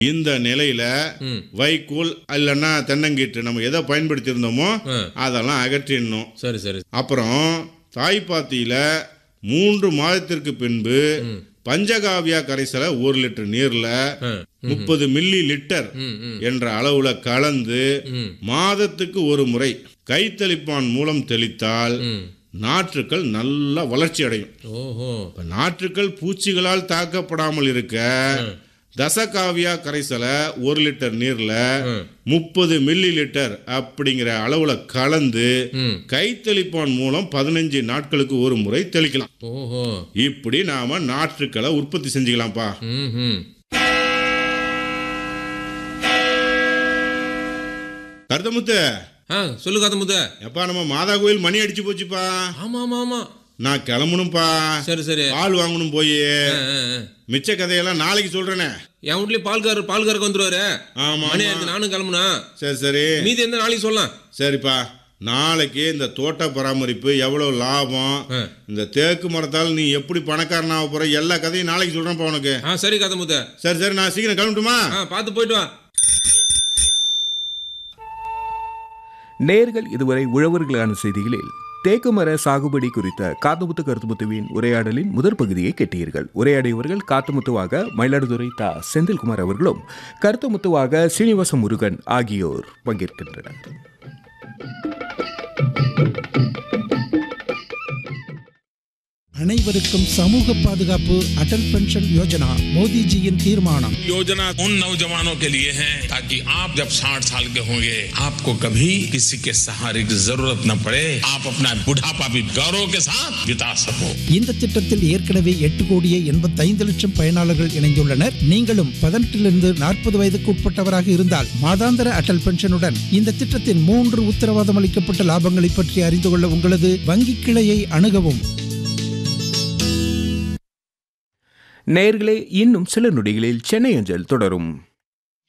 இந்த நிலையில ம் வைக்கோல் இல்லைன்னா தென்னங்கீற்று நம்ம எதை பயன்படுத்தி இருந்தோமோ ஆ. அதெல்லாம் அகற்றிடணும் சரி சரி அப்புறம் தாய்ப்பாத்தியில மூன்று மாதத்திற்கு பின்பு ம் பஞ்சகாவியா கரைசலை ஒரு லிட்டர் நீர்ல ஆ முப்பது மில்லி லிட்டர் ம் ம் என்ற அளவுல கலந்து ம் மாதத்துக்கு ஒரு முறை கைத்தளிப்பான் மூலம் தெளித்தால் ம் நாற்றுக்கள் நல்லா வளர்ச்சி அடையும் ஓஹோ இப்ப நாற்றுக்கள் பூச்சிகளால் தாக்கப்படாமல் இருக்க தசகாவியா கரைசலை ஒரு லிட்டர் நீர்ல ம் முப்பது மில்லி லிட்டர் அப்படிங்கிற அளவுல கலந்து ம் கைத்தளிப்பான் மூலம் பதினஞ்சு நாட்களுக்கு ஒரு முறை தெளிக்கலாம் ஓஹோ இப்படி நாம நாற்றுக்களை உற்பத்தி செஞ்சுக்கலாம்ப்பா ம் ம் கருத்தமுத்து ஆ சொல்லு காத்தமுத்த எப்பா நம்ம மாதா கோயில் மணி அடிச்சு போச்சுப்பா ஆமா ஆமா ஆமா நான் கிளம்பணும்ப்பா சரி சரி பால் வாங்கணும் போய் ஆ, ஆ, ஆ. மிச்ச கதையெல்லாம் நாளைக்கு சொல்றேனே என் வீட்லயே பால்காரர் பால்காரருக்கு வந்துருவாரு ஆமா மணி ஆமா. ஆயிடுச்சு நானும் கிளம்புனா சரி சரி மீதி எந்த நாளைக்கு சொல்லலாம் சரிப்பா நாளைக்கு இந்த தோட்ட பராமரிப்பு எவ்வளவு லாபம் ஆ. இந்த தேக்கு மரத்தால் நீ எப்படி பணக்காரனாக போற எல்லா கதையும் நாளைக்கு சொல்றேன்ப்பா உனக்கு ஆ சரி காத்தமுத்த சரி சரி நான் சீக்கிரம் கிளம்பட்டுமா ஆ பார்த்து போயிட்டு வா நேர்கள் இதுவரை உழவர்களான செய்திகளில் தேக்குமர சாகுபடி குறித்த காத்துமுத்து கருத்துமுத்துவின் உரையாடலின் முதற் பகுதியை கேட்டீர்கள் உரையாடியவர்கள் காத்துமுத்துவாக மயிலாடுதுறை தா செந்தில்குமார் அவர்களும் கருத்துமுத்துவாக சீனிவாச முருகன் ஆகியோர் பங்கேற்கின்றனர் அனைவருக்கும் சமூக பாதுகாப்பு அடல் பென்ஷன் யோஜனா மோடிஜியின் தீர்மானம் योजना उन नौजवानों के लिए है ताकि आप जब 60 साल के होंगे आपको कभी किसी के सहारे की जरूरत न पड़े आप अपना बुढ़ापा भी गौरव के साथ बिता सको இந்த திட்டத்தில் ஏற்கனவே எட்டு கோடியே எண்பத்தைந்து லட்சம் பயனாளர்கள் இணைந்துள்ளனர் நீங்களும் பதினெட்டிலிருந்து நாற்பது வயதுக்கு உட்பட்டவராக இருந்தால் மாதாந்திர அடல் பென்ஷனுடன் இந்த திட்டத்தின் மூன்று உத்தரவாதம் அளிக்கப்பட்ட லாபங்களை பற்றி அறிந்து கொள்ள உங்களது வங்கி கிளையை அணுகவும் நேர்களே இன்னும் சில நொடிகளில் சென்னை அஞ்சல் தொடரும்